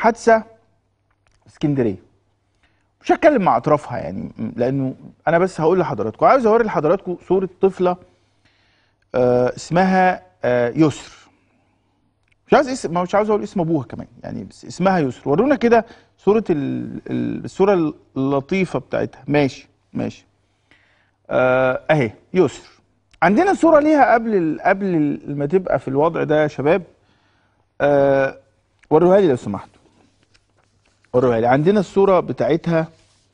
حادثه في اسكندريه مش هتكلم مع اطرافها يعني لانه انا بس هقول لحضراتكم عاوز اوري لحضراتكم صوره طفله آه اسمها آه يسر مش عاوز اسم مش عاوز اقول اسم ابوها كمان يعني بس اسمها يسر ورونا كده صوره ال... ال- الصوره اللطيفه بتاعتها ماشي ماشي آه اهي يسر عندنا صوره ليها قبل ال... قبل ال- ما تبقى في الوضع ده يا شباب آه وروها لي لو سمحتوا وروها لي عندنا الصوره بتاعتها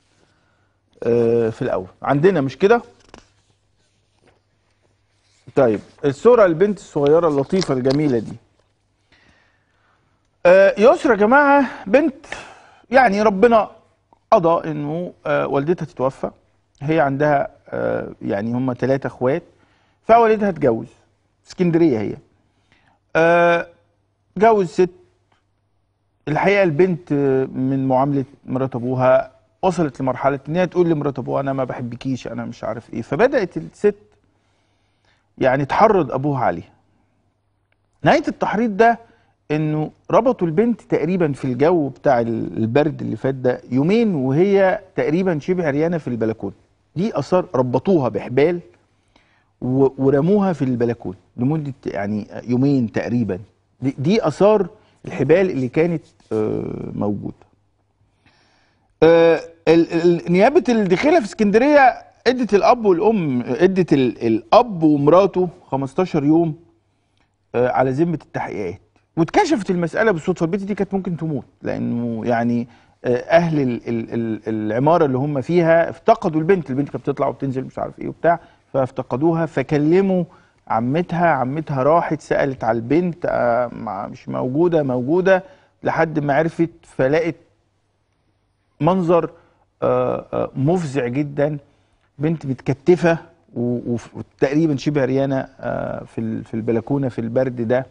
آه في الاول عندنا مش كده طيب الصوره البنت الصغيره اللطيفه الجميله دي آه يسرى يا جماعه بنت يعني ربنا قضى انه آه والدتها تتوفى هي عندها آه يعني هم ثلاثة اخوات فوالدها اتجوز اسكندريه هي آه جوز ست الحقيقه البنت آه، من معامله مرات ابوها وصلت لمرحله ان هي تقول لمرات ابوها انا ما بحبكيش انا مش عارف ايه فبدات الست يعني تحرض ابوها عليها نهايه التحريض ده انه ربطوا البنت تقريبا في الجو بتاع البرد اللي فات ده يومين وهي تقريبا شبه عريانه في البلكونه دي اثار ربطوها بحبال و- ورموها في البلكونه لمده يعني يومين تقريبا دي, دي اثار الحبال اللي كانت آه، موجوده آه، ال- ال- نيابه الداخله في اسكندريه ادت الاب والام ادت ال- الاب ومراته 15 يوم آه، على ذمه التحقيقات واتكشفت المساله بالصدفه البنت دي كانت ممكن تموت لانه يعني آه، اهل ال ال ال العماره اللي هم فيها افتقدوا البنت البنت كانت بتطلع وبتنزل مش عارف ايه وبتاع فافتقدوها فكلموا عمتها عمتها راحت سالت على البنت آه، مع- مش موجوده موجوده لحد ما عرفت فلقت منظر آه، آه، مفزع جدا بنت متكتفه و- وف- وتقريبا شبه عريانه آه، في ال- في البلكونه في البرد ده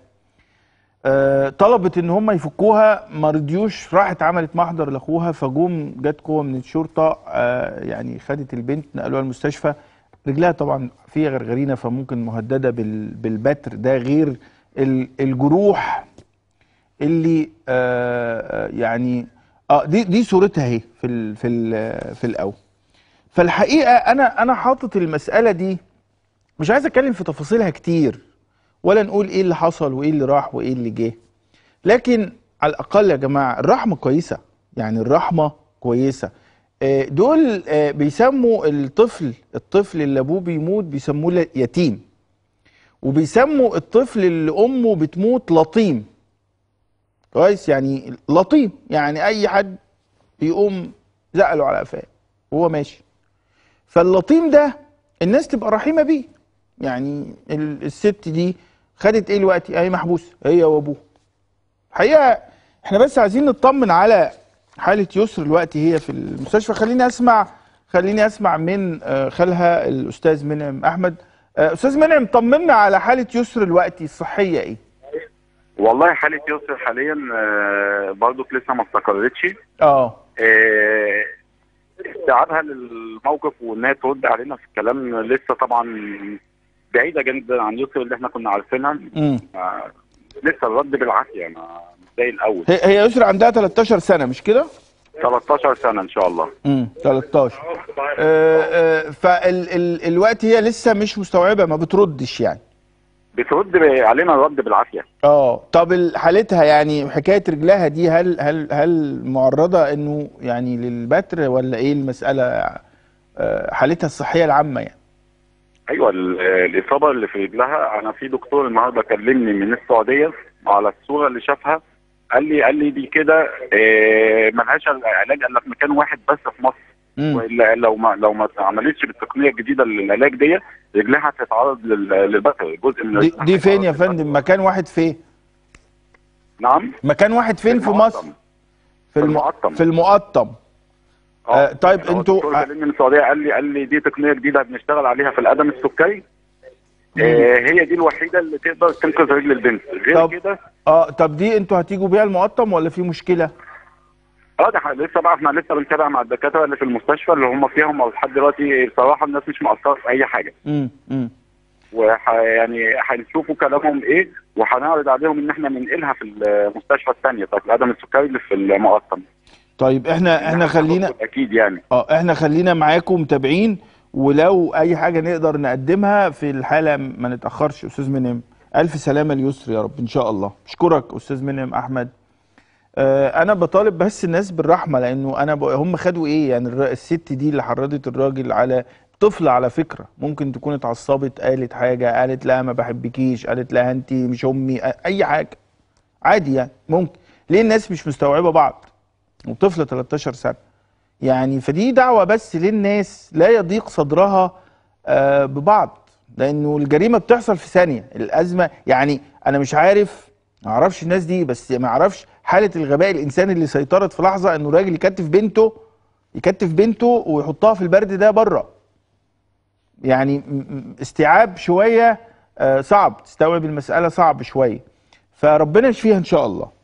آه، طلبت ان هم يفكوها ما رضيوش راحت عملت محضر لاخوها فجوم جت قوه من الشرطه آه، يعني خدت البنت نقلوها المستشفى رجلها طبعا فيها غرغرينه فممكن مهدده بال- بالبتر ده غير ال- الجروح اللي آه آه، يعني اه دي دي صورتها اهي في ال في ال في الاول فالحقيقه انا انا حاطط المساله دي مش عايز اتكلم في تفاصيلها كتير ولا نقول ايه اللي حصل وايه اللي راح وايه اللي جه لكن على الاقل يا جماعه الرحمه كويسه يعني الرحمه كويسه آه، دول آه، بيسموا الطفل الطفل اللي ابوه بيموت بيسموه ل- يتيم وبيسموا الطفل اللي امه بتموت لطيم كويس يعني لطيم يعني اي حد يقوم زقله على قفاه وهو ماشي فاللطيم ده الناس تبقى رحيمه بيه يعني ال- الست دي خدت ايه الوقت هي محبوسه هي وابوه الحقيقه احنا بس عايزين نطمن على حاله يسر الوقت هي في المستشفى خليني اسمع خليني اسمع من آه، خالها الاستاذ منعم احمد آه، استاذ منعم طمنا على حاله يسر الوقت الصحيه ايه والله حالة يسر حاليا آه، برضك لسه ما استقرتش اه آه، استيعابها للموقف وانها ترد علينا في الكلام لسه طبعا بعيده جدا عن يسر اللي احنا كنا عارفينها امم آه، لسه الرد بالعافيه ما مش زي الاول هي هي يسرا عندها 13 سنه مش كده 13 سنه ان شاء الله امم 13 آه آه فالوقت هي لسه مش مستوعبه ما بتردش يعني بترد علينا الرد بالعافيه اه طب ال- حالتها يعني حكايه رجلها دي هل هل هل معرضه انه يعني للبتر ولا ايه المساله آه، حالتها الصحيه العامه يعني ايوه ال- الاصابه اللي في رجلها انا في دكتور النهارده كلمني من السعوديه على الصوره اللي شافها قال لي قال لي دي كده آه، ملهاش علاج الا في مكان واحد بس في مصر مم. والا لو ما لو ما عملتش بالتقنيه الجديده للعلاج دي رجلها هتتعرض لل- للبتر جزء من دي, رجلها دي فين يا هيتعرض فندم للبتر. مكان واحد فين نعم مكان واحد فين في مصر المقطم. في في الم... المقطم. في المقطم آه، طيب هو انتوا- الدكتور كلمني من السعوديه قال لي قال لي دي تقنيه جديده بنشتغل عليها في القدم السكري آه هي دي الوحيده اللي تقدر تنقذ رجل البنت غير طب كده اه طب دي انتوا هتيجوا بيها المقطم ولا في مشكله اه ده ح- لسه بقى احنا لسه بنتابع مع الدكاتره اللي في المستشفى اللي هم فيهم لحد دلوقتي بصراحه الناس مش مقصره في اي حاجه امم امم وح يعني هنشوفوا كلامهم ايه وهنعرض عليهم ان احنا ننقلها في المستشفى الثانيه بتاعت الادم السكري اللي في المقطم طيب احنا احنا خلينا اكيد يعني اه احنا خلينا معاكم متابعين ولو اي حاجه نقدر نقدمها في الحاله ما نتاخرش استاذ منعم الف سلامه ليسر يا رب ان شاء الله اشكرك استاذ منعم احمد آه انا بطالب بس الناس بالرحمه لانه انا ب... هم خدوا ايه يعني الر- الست دي اللي حرضت الراجل على طفله على فكره ممكن تكون اتعصبت قالت حاجه قالت لا ما بحبكيش قالت لا انت مش امي أ- اي حاجه عادي يعني ممكن ليه الناس مش مستوعبه بعض وطفله 13 سنه يعني فدي دعوة بس للناس لا يضيق صدرها آه، ببعض لأنه الجريمة بتحصل في ثانية الأزمة يعني أنا مش عارف ما أعرفش الناس دي بس ما أعرفش حالة الغباء الإنساني اللي سيطرت في لحظة إنه راجل يكتف بنته يكتف بنته ويحطها في البرد ده بره يعني م- م- استيعاب شوية آه، صعب تستوعب المسألة صعب شوية فربنا يشفيها إن شاء الله